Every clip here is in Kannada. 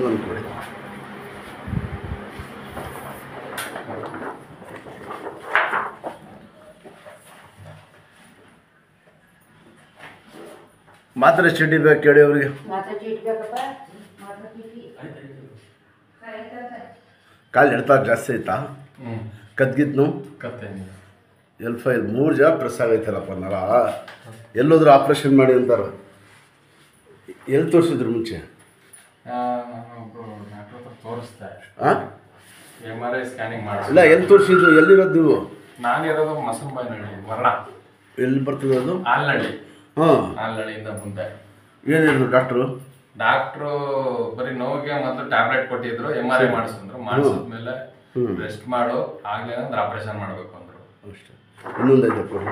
ಇನ್ನೊಂದು ಕೊಡಿ ಮಾತ್ರೆ ಚಡ್ಡಿ ಬೇಕು ಕೇಳಿ ಅವ್ರಿಗೆ ಮಾತ್ರ ಚೀಟ್ ಬೇಕಪ್ಪ ಮಾತ್ರ ಚೀಟಿ ಕಾಲು ಎಳ್ತಾ ಜಾಸ್ತಿ ಆಯ್ತಾ ಹ್ಞೂ ಕದ್ಗಿದ್ ನೋವು ಕತ್ತೇನಿಲ್ಲ ಎಲ್ ಫೈಲ್ ಮೂರು ಜನ ಪ್ರೆಸ್ ಆಗೈತಲ್ಲಪ್ಪ ನರ ಎಲ್ಲೋದ್ರೂ ಆಪ್ರೇಷನ್ ಮಾಡಿ ಅಂತಾರೆ ಎಲ್ಲಿ ತೋರಿಸಿದ್ರು ಮುಂಚೆ ಒಬ್ಬರು ಡಾಕ್ಟ್ರ್ ಹತ್ರ ತೋರಿಸ್ದೆ ಹಾಂ ಎಮ್ ಆರ್ ಐ ಸ್ಕ್ಯಾನಿಂಗ್ ಇಲ್ಲ ಮಾಡಿಸಿಲ್ಲ ಎಲ್ಲಿ ತೋರಿಸಿದ್ರು ಎಲ್ಲಿರೋದು ನೀವು ನಾನಿರೋದು ಮಸಂಬಾಯಿನಹಳ್ಳಿ ಮರಣ ಎಲ್ಲಿ ಬರ್ತದೆ ಅದು ಆಲ್ನಳ್ಳಿ ಹಾಂ ಆಲ್ನಳ್ಳಿಯಿಂದ ಮುಂದೆ ಏನು ಹೇಳಿದ್ರು ಡಾಕ್ಟ್ರು ಡಾಕ್ಟ್ರು ಬರೀ ನೋವಿಗೆ ಮತ್ತು ಟ್ಯಾಬ್ಲೆಟ್ ಕೊಟ್ಟಿದ್ರು ಎಮ್ ಆರ್ ಐ ಮಾಡಿಸಿದ್ರು ಮಾಡಿಸಿದ್ಮೇಲೆ ಹ್ಮ್. ರೆಸ್ಟ್ ಮಾಡು ಆಗ್ಲಿಲ್ಲ ಅಂದ್ರೆ ಆಪರೇಷನ್ ಮಾಡಬೇಕು ಅಂದರು ಅಷ್ಟೇ ಇನ್ನೊಂದು ಐತೆ ಕೊಡಿ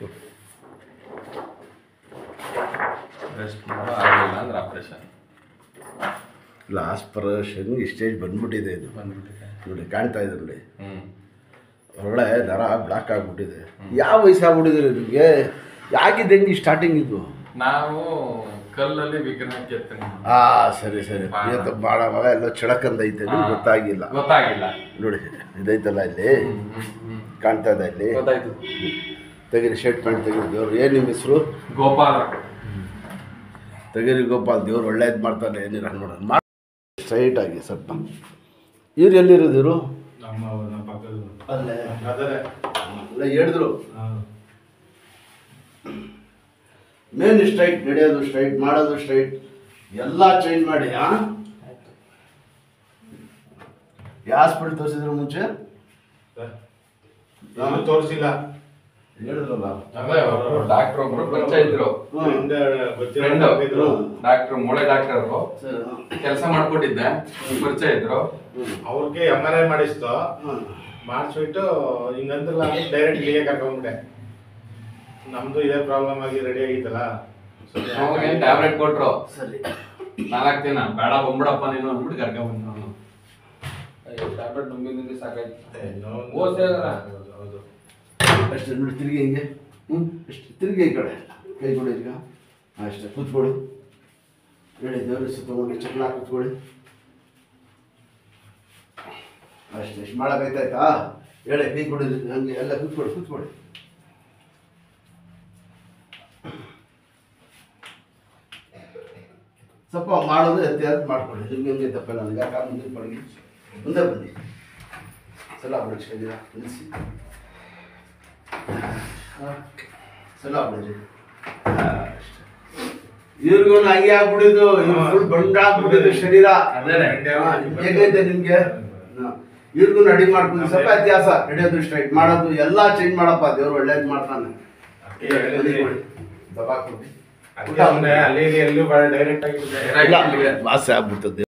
ರೆಸ್ಟ್ ಮಾಡು ಆಗಲಿಲ್ಲ ಅಂದ್ರೆ ಆಪರೇಷನ್ ಲಾಸ್ಟ್ ಪರೇಷನ್ ಸ್ಟೇಜ್ ಬಂದ್ಬಿಟ್ಟಿದೆ ಇದು ಬಂದ್ಬಿಟ್ಟಿದೆ ನೋಡಿ ಕಾಣ್ತಾ ಇದೆ ನೋಡಿ ಹ್ಞೂ ಹೊರಗಡೆ ನರ ಬ್ಲಾಕ್ ಆಗಿಬಿಟ್ಟಿದೆ ಯಾವ ವಯಸ್ಸಾಗ್ಬಿಟ್ಟಿದೆ ನಿಮಗೆ ಯಾಕಿದೆ ಹೆಂಗೆ ಸ್ಟಾರ್ಟಿಂಗ್ ಇದು ನಾವು ಕಲ್ಲಲ್ಲಿ ವಿಗ್ರಹ ಕೆತ್ತನೆ ಆ ಸರಿ ಸರಿ ಇವತ್ತು ಮಾಡೋವಾಗ ಎಲ್ಲ ಚಿಳಕಂದ ಐತೆ ನಿಮ್ಗೆ ಗೊತ್ತಾಗಿಲ್ಲ ಗೊತ್ತಾಗಿಲ್ಲ ನೋಡಿ ಇದೈತಲ್ಲ ಇಲ್ಲಿ ಹ್ಮ್, ಹ್ಮ್, ಹ್ಮ್. ಕಾಣ್ತಾ ಇದೆ ಇಲ್ಲಿ ಗೊತ್ತಾಯ್ತು ತೆಗೀರಿ ಶರ್ಟ್ ಪ್ಯಾಂಟ್ ತೆಗೀರಿ ದೇವ್ರು ಏನು ನಿಮ್ಮ ಹೆಸರು ಗೋಪಾಲ ತೆಗೀರಿ ಗೋಪಾಲ್ ದೇವ್ರು ಒಳ್ಳೇದು ಮಾಡ್ತಾನೆ ಏನಿಲ್ಲ ನೋಡೋಣ ಮಾಡಿ ಸ್ಟ್ರೈಟ್ ಆಗಿ ಸ್ವಲ್ಪ ಇವ್ರು ಎಲ್ಲಿರೋದು ಇವರು ನಮ್ಮ ನಮ್ಮ ಪಕ್ಕದ ಅಲ್ಲೇ ಅದರೇ ಅಲ್ಲ ಹೇಳಿದ್ರು ಮೇನ್ ಸ್ಟ್ರೈಟ್ ನಡೆಯೋದು ಸ್ಟ್ರೈಟ್ ಮಾಡೋದು ಸ್ಟ್ರೈಟ್ ಎಲ್ಲ ಚೇಂಜ್ ಮಾಡಿ ಆ ಯಾವ ಹಾಸ್ಪಿಟಲ್ ತೋರಿಸಿದ್ರು ಮುಂಚೆ ನಾನು ತೋರಿಸಿಲ್ಲ ಹೇಳಿದ್ರಲ್ಲ ಡಾಕ್ಟರ್ ಒಬ್ರು ಪರಿಚಯ ಇದ್ರು ಹಿಂದೆ ಗೊತ್ತಿರೋ ಫ್ರೆಂಡ್ ಇದ್ರು ಡಾಕ್ಟರ್ ಮೂಳೆ ಡಾಕ್ಟರ್ ಅವರು ಸರಿ ಕೆಲಸ ಮಾಡ್ಕೊಟ್ಟಿದ್ದೆ ಪರಿಚಯ ಇದ್ರು ಅವ್ರಿಗೆ ಎಮ್ ಆರ್ ಐ ಮಾಡಿಸ್ತು ಹಾಂ ಮಾಡಿಸ್ಬಿಟ್ಟು ಹಿಂಗಂದ್ರಲ್ಲ ಡೈರೆಕ್ಟ್ ಇಲ್ಲಿಗೆ ಕರ್ಕೊಂಡ್ಬಿಟ್ಟೆ ನಮ್ದು ಇದೇ ಪ್ರಾಬ್ಲಮ್ ಆಗಿ ರೆಡಿ ಆಗಿತ್ತಲ್ಲ ಅವಾಗ ಟ್ಯಾಬ್ಲೆಟ್ ಕೊಟ್ರು ಸರಿ ನಾಲ್ಕು ದಿನ ಬೇಡ ಬಂದ್ಬಿಡಪ್ಪ ನೀನು ಅಂದ್ಬಿಟ್ಟು ಕರ್ಕೊಂಡ್ ಬಂದ ನಾನು ಟ್ಯಾಬ್ಲೆಟ್ ನುಂಗಿ ನುಂಗಿ ಸಾಕಾಯ್ತು ಓದ್ತಾ ಇದಾರ? ಹೌದು, ಹೌದು ಅಷ್ಟೇ ನೋಡಿ ತಿರುಗಿ ಹಿಂಗೆ ಹ್ಞೂ ಅಷ್ಟು ತಿರುಗಿ ಈ ಕಡೆ ಕೈ ಕೊಡಿ ಈಗ ಅಷ್ಟೇ ಕೂತ್ಕೊಳ್ಳಿ ಹೇಳಿ ದೇವ್ರ ಸುತ್ತಮುತ್ತ ಚಕ್ಲ ಕೂತ್ಕೊಳ್ಳಿ ಅಷ್ಟೇ ಇಷ್ಟು ಮಾಡೋಕ್ಕಾಯ್ತಾಯ್ತಾ ಹೇಳಿ ಕೈ ಕೊಡಿ ಹಂಗೆ ಎಲ್ಲ ಕೂತ್ಕೊಳ್ಳಿ ಕೂತ್ಕೊಳ್ಳಿ ಸ್ವಲ್ಪ ಮಾಡೋದು ಎತ್ತಿ ಎತ್ತು ಮಾಡ್ಕೊಳ್ಳಿ ಹಿಂಗೆ ಹಿಂಗೆ ತಪ್ಪ ನನಗೆ ಕಾಲು ಮುಂದೆ ಪಡಗಿ ಮುಂದೆ ಬನ್ನಿ ಸಲ ಬಿಡಿಸ್ಕೊಂಡಿರ ನಿಲ್ಲಿಸಿ ಸಲ ಬಿಡಿರಿ ಇವ್ರಿಗೂ ಹಂಗೆ ಆಗ್ಬಿಡಿದ್ದು ಫುಲ್ ಬಂಡ ಆಗ್ಬಿಟ್ಟಿದ್ದು ಶರೀರ ಅದೇನೆ. ಹಾ, ಹೇಗೈತೆ ನಿಮ್ಗೆ ಇವ್ರಿಗೂ ಅಡಿ ಮಾಡ್ಕೊಂಡು ಸ್ವಲ್ಪ ವ್ಯತ್ಯಾಸ ನಡೆಯೋದು ಸ್ಟ್ರೈಟ್ ಮಾಡೋದು ಎಲ್ಲ ಚೇಂಜ್ ಮಾಡಪ್ಪ ದೇವ್ರು ಒಳ್ಳೇದು ಮಾಡ್ತಾನೆ ದಬಾಕ್ಬಿಡಿ ಅದಕ್ಕೆ ಸುಮ್ನೆ ಅಲ್ಲಿ ಇಲ್ಲಿ ಎಲ್ಲೂ ಡೈರೆಕ್ಟ್ ಆಗಿ Direct ಇಲ್ಲಿಗೆ. ವಾಸಿ ಆಗ್ಬಿಡ್ತದೆ